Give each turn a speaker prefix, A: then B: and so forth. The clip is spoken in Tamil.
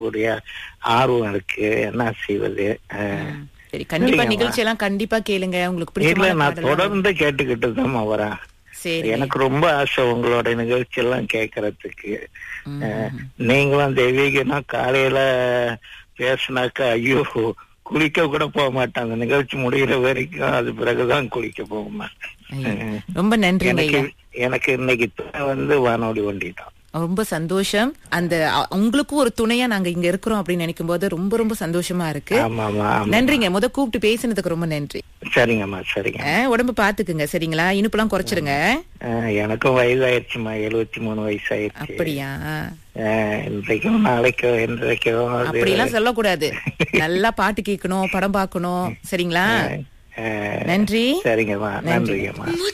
A: கூடிய ஆர்வம் இருக்கு என்ன செய்வது அஹ்,
B: சரி கண்டிப்பா
A: சரிங்கம்மா.
B: நிகழ்ச்சி எல்லாம் கண்டிப்பா கேளுங்க உங்களுக்கு
A: இல்ல
B: பிடிச்ச
A: நான் தொடர்ந்து கேட்டுக்கிட்டு தான் வரேன்
B: சரி
A: எனக்கு ரொம்ப ஆசை உங்களோட நிகழ்ச்சி எல்லாம் கேட்கறதுக்கு அஹ், நீங்களும் தெய்வீகனா காலையில பேசினாக்கா ஐயோ குளிக்க கூட போக மாட்டேன் அந்த நிகழ்ச்சி முடிகிற வரைக்கும் அது பிறகுதான் குளிக்க போக மாட்டேன்
B: ஐயா,
A: அஹ்,
B: ரொம்ப நன்றிங்க
A: எனக்கு
B: ஐயா
A: எனக்கு இன்னைக்கு துணை வந்து வானொலி வண்டி தான்
B: ரொம்ப சந்தோஷம் அந்த அ- உங்களுக்கும் ஒரு துணையா நாங்க இங்க இருக்கிறோம் அப்படின்னு நினைக்கும் போது ரொம்ப ரொம்ப சந்தோஷமா இருக்கு
A: ஆமா ஆமா ஆமா
B: நன்றிங்க முத கூப்பிட்டு பேசினதுக்கு ரொம்ப நன்றி
A: சரிங்கம்மா சரிங்க
B: அஹ், உடம்பு பாத்துக்குங்க சரிங்களா இனிப்பெல்லாம் குறைச்சிருங்க
A: அஹ், எனக்கும் வயதாயிருச்சுமா எழுபத்தி மூணு வயசு ஆயிடுச்சு
B: அப்படியா
A: அஹ், இன்றைக்கும் நாளைக்கோ இன்றைக்கோ அது
B: அப்படியெல்லாம் சொல்லக்கூடாது நல்லா பாட்டு கேட்கணும் படம் பார்க்கணும் சரிங்களா
A: அஹ்,
B: நன்றி
A: சரிங்கம்மா நன்றிங்கம்மா